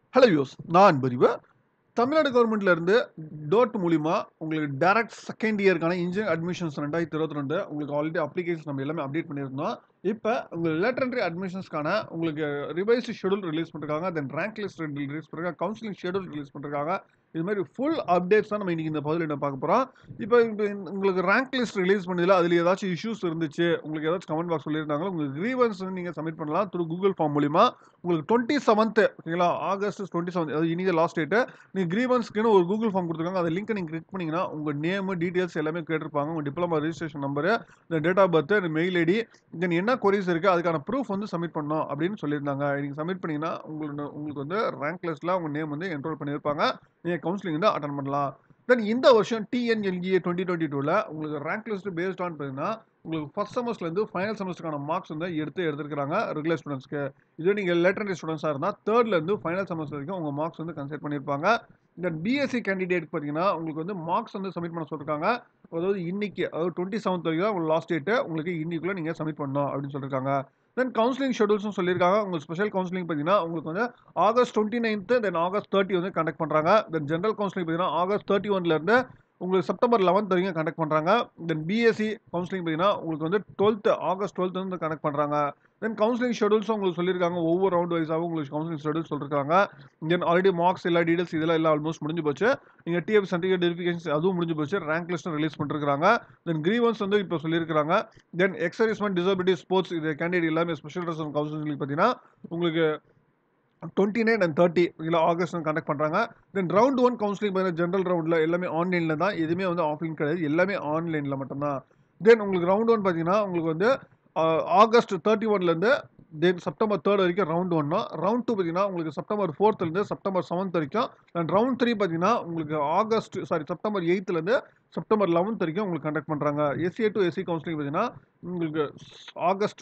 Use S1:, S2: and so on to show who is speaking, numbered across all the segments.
S1: hello use நான் பரிவு தமிழ்நாடு கவர்மெண்ட்ல இருந்து டோட் மூலிமா உங்களுக்கு டைரக்ட் செகண்ட் இயருக்கான இன்ஜினியர் அட்மிஷன்ஸ் ரெண்டாயிரத்தி இருபத்தி ரெண்டு உங்களுக்கு ஆல்ரெடி அப்ளிகேஷன் நம்ம எல்லாமே அப்டேட் பண்ணியிருந்தோம் இப்போ உங்கள் லேட்டர் என்ட்ரி அட்மிஷன்ஸ்க்கான உங்களுக்கு ரிவைஸ்டு ஷெடியூல் ரிலீஸ் பண்ணிருக்காங்க தென் ரேங்க் லிஸ்ட் ரிலீஸ் பண்ணிருக்காங்க கவுன்சிலிங் ஷெடியூல் ரிலீஸ் பண்ணிருக்காங்க இது மாதிரி ஃபுல் அப்டேட்ஸ் தான் நம்ம இன்னைக்கு இந்த பதில் என்ன பார்க்க போகிறோம் இப்போ இப்போ இந்த- உங்களுக்கு ரேங்க் லிஸ்ட் ரிலீஸ் பண்ணதில் அதில் ஏதாச்சும் இஷ்யூஸ் இருந்துச்சு உங்களுக்கு ஏதாச்சும் கமெண்ட் பாக்ஸ் சொல்லியிருந்தாங்களோ உங்களுக்கு கிரீவன்ஸ் நீங்கள் சப்மிட் பண்ணலாம் த்ரூ கூகுள் ஃபார்ம் மூலிமா உங்களுக்கு டுவெண்ட்டி செவன்த் ஓகேங்களா ஆகஸ்ட் டுவெண்ட்டி செவன்த் அது இன்னைக்கு லாஸ்ட் டேட்டு நீங்கள் கிரீவன்ஸ்க்குன்னு ஒரு கூகுள் ஃபார்ம் கொடுத்துருக்காங்க அந்த லிங்க்கை நீங்கள் கிளிக் பண்ணீங்கன்னா உங்கள் நேமு டீட்டெயில்ஸ் எல்லாமே கேட்டிருப்பாங்க உங்கள் டிப்ளமா ரெஜிஸ்ட்ரேஷன் நம்பரு இந்த டேட் ஆஃப் பர்த் இந்த மெயில் ஐடி தென் என்ன கொரிஸ் இருக்குது அதுக்கான ப்ரூஃப் வந்து சப்மிட் பண்ணணும் அப்படின்னு சொல்லியிருந்தாங்க நீங்கள் சப்மிட் பண்ணீங்கன்னா உங்களுக்கு உங்களுக்கு வந்து ரேங்க் லிஸ்ட்டில் உங்கள் நேம் வந்து என்ரோல் பண்ணியிருப்பாங்க நீங்கள் கவுன்சிலிங் வந்து அட்டன் பண்ணலாம் தென் இந்த வருஷம் டிஎன்எல்ஜிஏ டுவெண்ட்டி டுவெண்ட்டி டூவில் உங்களுக்கு ரேங்க் லிஸ்ட் பேஸ்ட் ஆன் பார்த்தீங்கன்னா உங்களுக்கு ஃபர்ஸ்ட் செமஸ்டர்லேருந்து ஃபைனல் செமஸ்டருக்கான மார்க்ஸ் வந்து எடுத்து எடுத்துருக்காங்க ரெகுலர் ஸ்டூடெண்ட்ஸ்க்கு இதே நீங்கள் லேட்டர் ஸ்டூடெண்ட்ஸாக இருந்தால் தேர்ட்லேருந்து ஃபைனல் செமஸ்டர் வரைக்கும் உங்கள் மார்க்ஸ் வந்து கன்சிடர் பண்ணியிருப்பாங்க தென் பிஎஸ்சி கேண்டிடேட் பார்த்தீங்கன்னா உங்களுக்கு வந்து மார்க்ஸ் வந்து சப்மிட் பண்ண சொல்லியிருக்காங்க அதாவது இன்னைக்கு அதாவது டுவெண்ட்டி செவன்த் வரைக்கும் தான் உங்களுக்கு லாஸ்ட் டேட்டு உங்களுக்கு இன்னைக்குள்ளே நீங்கள் சப்மிட் பண்ணணும் அப்படின்னு சொல்லியிருக்காங்க தென் கவுன்சிலிங் ஷெடியூல்ஸும் சொல்லியிருக்காங்க உங்களுக்கு ஸ்பெஷல் கவுன்சிலிங் பார்த்தீங்கன்னா உங்களுக்கு வந்து August twenty ninth then August thirty வந்து கண்டக்ட் பண்ணுறாங்க தென் ஜென்ரல் கவுன்சிலிங் பார்த்தீங்கன்னா ஆகஸ்ட் தேர்ட்டி ஒன்லேருந்து உங்களுக்கு செப்டம்பர் லெவன்த் வரைக்கும் கண்டக்ட் பண்ணுறாங்க தென் பிஎஸ்சி கவுன்சிலிங் பார்த்தீங்கன்னா உங்களுக்கு வந்து டுவெல்த்து ஆகஸ்ட் டுவெல்த் வந்து கண்டக்ட் பண்ணுறாங்க தென் கவுன்சிலிங் ஷெடியூல்ஸும் உங்களுக்கு சொல்லியிருக்காங்க ஒவ்வொரு ரவுண்ட் வைஸாகவும் உங்களுக்கு கவுன்சிலிங் ஷெடியூல் சொல்லியிருக்காங்க தென் ஆல்ரெடி மார்க்ஸ் எல்லா டீடைல்ஸ் இதெல்லாம் எல்லாம் ஆல்மோஸ்ட் முடிஞ்சு போச்சு நீங்கள் டிஎஃப் சர்டிஃபிகேட் வெரிஃபிகேஷன் அதுவும் முடிஞ்சு போச்சு ரேங்க் லிஸ்ட்டும் ரிலீஸ் பண்ணிருக்காங்க தென் கிரீவன்ஸ் வந்து இப்போ சொல்லியிருக்காங்க தென் எக்ஸர்விஸ்மெண்ட் டிசபிலிட்டி ஸ்போர்ட்ஸ் இது கேண்டிடேட் எல்லாமே ஸ்பெஷல் ட்ரெஸ் கவுன்சிலிங் பார்த்தீங்கன்னா உங்களுக்கு டுவெண்ட்டி நைன் அண்ட் தேர்ட்டி இதில் ஆகஸ்ட் கண்டக்ட் பண்ணுறாங்க தென் ரவுண்ட் ஒன் கவுன்சிலிங் பார்த்தீங்கன்னா ஜென்ரல் ரவுண்டில் எல்லாமே ஆன்லைனில் தான் எதுவுமே வந்து ஆஃப்லைன் கிடையாது எல்லாமே ஆன்லைனில் மட்டும்தான் தென் உங்களுக்கு ரவுண்ட் ஒன் பார்த்தீங்கன்னா உங்களுக்கு வந்து ஆஹ், ஆகஸ்ட் தேர்ட்டி ஒன்லேருந்து தென் செப்டம்பர் தேர்ட் வரைக்கும் ரவுண்ட் ஒன்னா ரவுண்ட் டூ பார்த்தீங்கன்னா உங்களுக்கு செப்டம்பர் ஃபோர்த்லேருந்து செப்டம்பர் செவன்த் வரைக்கும் அண்ட் ரவுண்ட் த்ரீ பார்த்தீங்கன்னா உங்களுக்கு ஆகஸ்ட் சாரி செப்டம்பர் எயித்துலேருந்து செப்டம்பர் லெவன்த் வரைக்கும் உங்களுக்கு கண்டக்ட் பண்ணுறாங்க எஸ்ஏ டு எஸ்சி கவுன்சிலிங் பார்த்தீங்கன்னா உங்களுக்கு ஆகஸ்ட்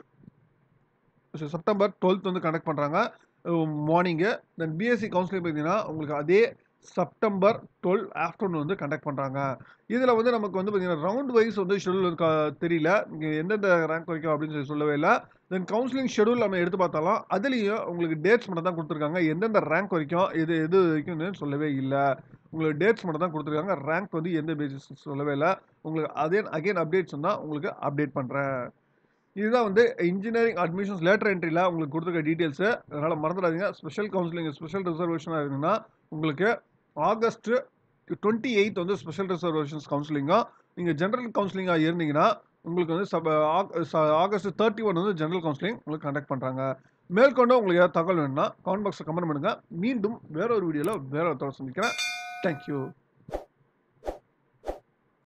S1: செப்டம்பர் டுவெல்த் வந்து கண்டக்ட் பண்ணுறாங்க மார்னிங்கு தென் பிஎஸ்சி கவுன்சிலிங் பார்த்தீங்கன்னா உங்களுக்கு அதே செப்டம்பர் டுவெல் ஆஃப்டர்நூன் வந்து கண்டக்ட் பண்ணுறாங்க இதில் வந்து நமக்கு வந்து பார்த்தீங்கன்னா ரவுண்ட் வைஸ் வந்து ஷெடியூல் தெரியல இங்கே எந்தெந்த ரேங்க் வரைக்கும் அப்படின்னு சொல்லி சொல்லவே இல்லை தென் கவுன்சிலிங் ஷெடியூல் நம்ம எடுத்து பார்த்தாலும் அதுலேயும் உங்களுக்கு டேட்ஸ் மட்டும் தான் கொடுத்துருக்காங்க எந்தெந்த ரேங்க் வரைக்கும் எது எது வரைக்கும் சொல்லவே இல்லை உங்களுக்கு டேட்ஸ் மட்டும் தான் கொடுத்துருக்காங்க ரேங்க் வந்து எந்த பேசிஸ் சொல்லவே இல்லை உங்களுக்கு அதே அகைன் அப்டேட்ஸ் தான் உங்களுக்கு அப்டேட் பண்ணுறேன் இதுதான் வந்து இன்ஜினியரிங் அட்மிஷன்ஸ் லேட்டர் என்ட்ரியில் உங்களுக்கு கொடுத்துருக்க டீட்டெயில்ஸு அதனால் மறந்துடாதீங்க ஸ்பெஷல் கவுன்சிலிங் ஸ்பெஷல் ரிசர்வேஷனாக இருக்குன்னா உங்களுக்கு ஆகஸ்ட் டுவெண்ட்டி எயித் வந்து ஸ்பெஷல் ரிசர்வேஷன்ஸ் கவுன்சிலிங்கும் நீங்கள் ஜென்ரல் கவுன்சிலிங்காக இருந்தீங்கன்னா உங்களுக்கு வந்து சப ஆகஸ்ட் தேர்ட்டி ஒன் வந்து ஜென்ரல் கவுன்சிலிங் உங்களுக்கு கண்டக்ட் பண்ணுறாங்க மேற்கொண்டு உங்களுக்கு ஏதாவது தகவல் வேணும்னா கமெண்ட் பாக்ஸில் கமெண்ட் பண்ணுங்கள் மீண்டும் வேற ஒரு வீடியோவில் வேற ஒருத்தர சந்திக்கிறேன் தேங்க்யூ